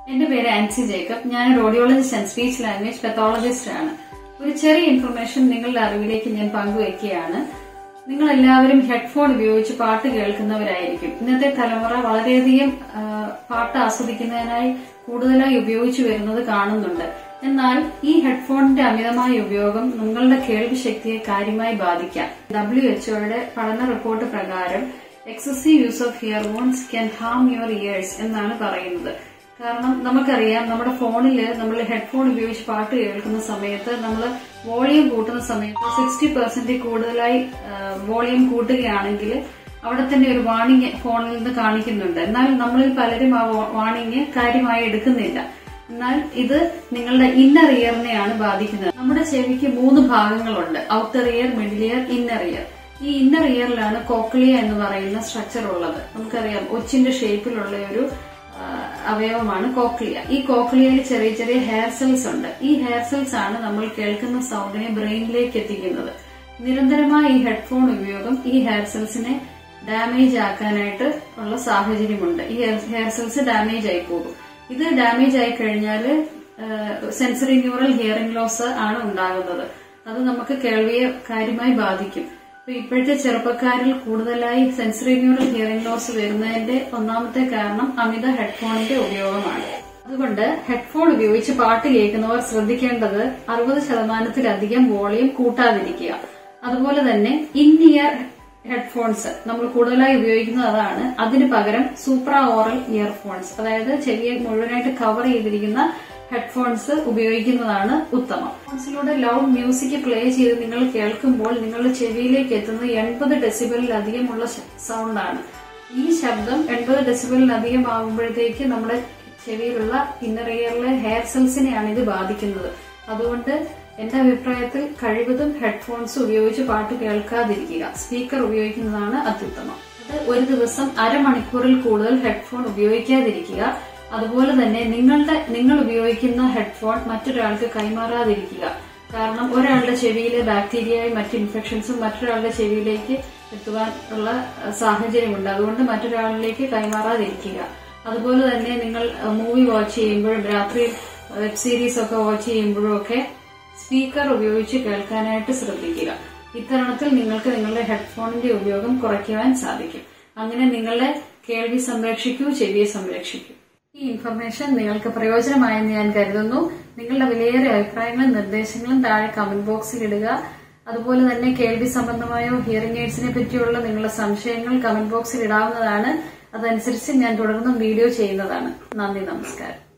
എന്റെ പേര് ആൻസി ജേക്കബ് ഞാൻ audiologist and speech language pathologist ആണ് ഒരു ചെറിയ ഇൻഫർമേഷൻ നിങ്ങളുടെ അറിവിലേക്ക് ഞാൻ പങ്കുവയ്ക്കുകയാണ് നിങ്ങൾ എല്ലാവരും ഹെഡ്ഫോൺ ഉപയോഗിച്ച് പാട്ട് കേൾക്കുന്നവരായിരിക്കും ഇന്നത്തെ തലമുറ വളരെയധികം ആ, പാട്ട് ആസ്വദിക്കുന്നതിനായി കൂടുതലായി ഉപയോഗിച്ചു വരുന്നത് കാണുന്നുണ്ട് എന്നാൽ ഈ ഹെഡ്ഫോണിന്റെ അമിതമായ ഉപയോഗം നിങ്ങളുടെ കേൾവി ശക്തിയെ കാര്യമായി ബാധിക്കാം ഡബ്ല്യു എച്ച്ഒയുടെ പഠന റിപ്പോർട്ട് പ്രകാരം excessive use of earphones can harm your ears എന്നാണ് പറയുന്നത് കാരണം നമുക്കറിയാം നമ്മുടെ ഫോണിൽ നമ്മൾ ഹെഡ്ഫോൺ ഉപയോഗിച്ച് പാട്ട് കേൾക്കുന്ന സമയത്ത് നമ്മൾ വോളിയം കൂട്ടുന്ന സമയത്ത് സിക്സ്റ്റി പെർസെന്റ് കൂടുതലായി വോളിയം കൂട്ടുകയാണെങ്കിൽ അവിടെ തന്നെ ഒരു വാണിംഗ് ഫോണിൽ നിന്ന് കാണിക്കുന്നുണ്ട് എന്നാൽ നമ്മളിൽ പലരും ആ വാണിംഗ് കാര്യമായി എടുക്കുന്നില്ല എന്നാൽ ഇത് നിങ്ങളുടെ ഇന്നർ ഇയറിനെയാണ് ബാധിക്കുന്നത് നമ്മുടെ ചെവിക്ക് മൂന്ന് ഭാഗങ്ങളുണ്ട് outer ear middle ear inner ear ഈ ഇന്നർ ഇയറിലാണ് കോക്ലിയ എന്ന് പറയുന്ന സ്ട്രക്ചർ ഉള്ളത് നമുക്കറിയാം ഒച്ചിന്റെ ഷേപ്പിലുള്ള ഒരു ആ, അവയവമാണ് കോക്ലിയ ഈ കോക്ലിയയിൽ ചെറിയ ചെറിയ ഹെയർ സെൽസ് ഉണ്ട് ഈ ഹെയർ സെൽസ് ആണ് നമ്മൾ കേൾക്കുന്ന സൗണ്ടിനെ ബ്രെയിനിലേക്ക് എത്തിക്കുന്നത് നിരന്തരമായ ഈ ഹെഡ്ഫോൺ ഉപയോഗം ഈ ഹെയർ സെൽസിനെ ഡാമേജ് ആക്കാനായിട്ട് ഉള്ള സാഹചര്യമുണ്ട് ഈ ഹെയർ സെൽസ് ഡാമേജ് ആയി പോകും ഇത് ഡാമേജ് ആയി കഴിഞ്ഞാൽ സെൻസറി ന്യൂറൽ ഹിയറിംഗ് ലോസ് ആണ് ഉണ്ടാകുന്നത് അത് നമുക്ക് കേൾവിയെ കാര്യമായി ബാധിക്കും അപ്പൊ ഇപ്പോഴത്തെ ചെറുപ്പക്കാരിൽ കൂടുതലായി സെൻസറി ന്യൂറൽ ഹിയറിംഗ് ലോസ് വരുന്നതിന്റെ ഒന്നാമത്തെ കാരണം അമിത ഹെഡ്ഫോണിന്റെ ഉപയോഗമാണ് അതുകൊണ്ട് ഹെഡ്ഫോൺ ഉപയോഗിച്ച് പാട്ട് കേൾക്കുന്നവർ ശ്രദ്ധിക്കേണ്ടത് അറുപത് ശതമാനത്തിലധികം വോളിയം കൂട്ടാതിരിക്കുക അതുപോലെ തന്നെ ഇൻ ഇയർ ഹെഡ്ഫോൺസ് നമ്മൾ കൂടുതലായി ഉപയോഗിക്കുന്നത് അതാണ് അതിന് പകരം സൂപ്രാ ഓറൽ ഇയർഫോൺസ് അതായത് ചെവിയെ മുഴുവനായിട്ട് കവർ ചെയ്തിരിക്കുന്ന ഹെഡ്ഫോൺസ് ഉപയോഗിക്കുന്നതാണ് ഉത്തമം ഹെഡ്ഫോൺസിലൂടെ ലൗഡ് മ്യൂസിക് പ്ലേ ചെയ്ത് നിങ്ങൾ കേൾക്കുമ്പോൾ നിങ്ങളുടെ ചെവിയിലേക്ക് എത്തുന്നത് എൺപത് ഡെസിബലിലധികമുള്ള സൗണ്ടാണ് ഈ ശബ്ദം എൺപത് ഡെസിബലിലധികം ആകുമ്പോഴത്തേക്ക് നമ്മുടെ ചെവിയിലുള്ള ഇന്നർ ഇയറിലെ ഹെയർ സെൽസിനെയാണ് ഇത് ബാധിക്കുന്നത് അതുകൊണ്ട് എന്റെ അഭിപ്രായത്തിൽ കഴിവതും ഹെഡ്ഫോൺസ് ഉപയോഗിച്ച് പാട്ട് കേൾക്കാതിരിക്കുക സ്പീക്കർ ഉപയോഗിക്കുന്നതാണ് അത്യുത്തമം അത് ഒരു ദിവസം അരമണിക്കൂറിൽ കൂടുതൽ ഹെഡ്ഫോൺ ഉപയോഗിക്കാതിരിക്കുക അതുപോലെ തന്നെ നിങ്ങളുടെ നിങ്ങൾ ഉപയോഗിക്കുന്ന ഹെഡ്ഫോൺ മറ്റൊരാൾക്ക് കൈമാറാതിരിക്കുക കാരണം ഒരാളുടെ ചെവിയിലെ ബാക്ടീരിയയും മറ്റ് ഇൻഫെക്ഷൻസും മറ്റൊരാളുടെ ചെവിയിലേക്ക് എത്തുവാൻ ഉള്ള അഹ്, സാഹചര്യമുണ്ട് അതുകൊണ്ട് മറ്റൊരാളിലേക്ക് കൈമാറാതിരിക്കുക അതുപോലെ തന്നെ നിങ്ങൾ മൂവി വാച്ച് ചെയ്യുമ്പോഴും രാത്രി വെബ് സീരീസ് ഒക്കെ വാച്ച് ചെയ്യുമ്പോഴും ഒക്കെ സ്പീക്കർ ഉപയോഗിച്ച് കേൾക്കാനായിട്ട് ശ്രദ്ധിക്കുക ഇത്തരണത്തിൽ നിങ്ങൾക്ക് നിങ്ങളുടെ ഹെഡ്ഫോണിന്റെ ഉപയോഗം കുറയ്ക്കുവാൻ സാധിക്കും അങ്ങനെ നിങ്ങളുടെ കേൾവി സംരക്ഷിക്കൂ ചെവിയെ സംരക്ഷിക്കൂ ഈ ഇൻഫർമേഷൻ നിങ്ങൾക്ക് പ്രയോജനമായെന്ന് ഞാൻ കരുതുന്നു നിങ്ങളുടെ വിലയേറിയ അഭിപ്രായങ്ങളും നിർദ്ദേശങ്ങളും താഴെ കമന്റ് ബോക്സിൽ ഇടുക അതുപോലെ തന്നെ കേൾവി സംബന്ധമായോ ഹിയറിംഗ് എയ്ഡ്സിനെ പറ്റിയുള്ള നിങ്ങളുടെ സംശയങ്ങൾ കമന്റ് ബോക്സിൽ ഇടാവുന്നതാണ് അതനുസരിച്ച് ഞാൻ തുടർന്നും വീഡിയോ ചെയ്യുന്നതാണ് നന്ദി നമസ്കാരം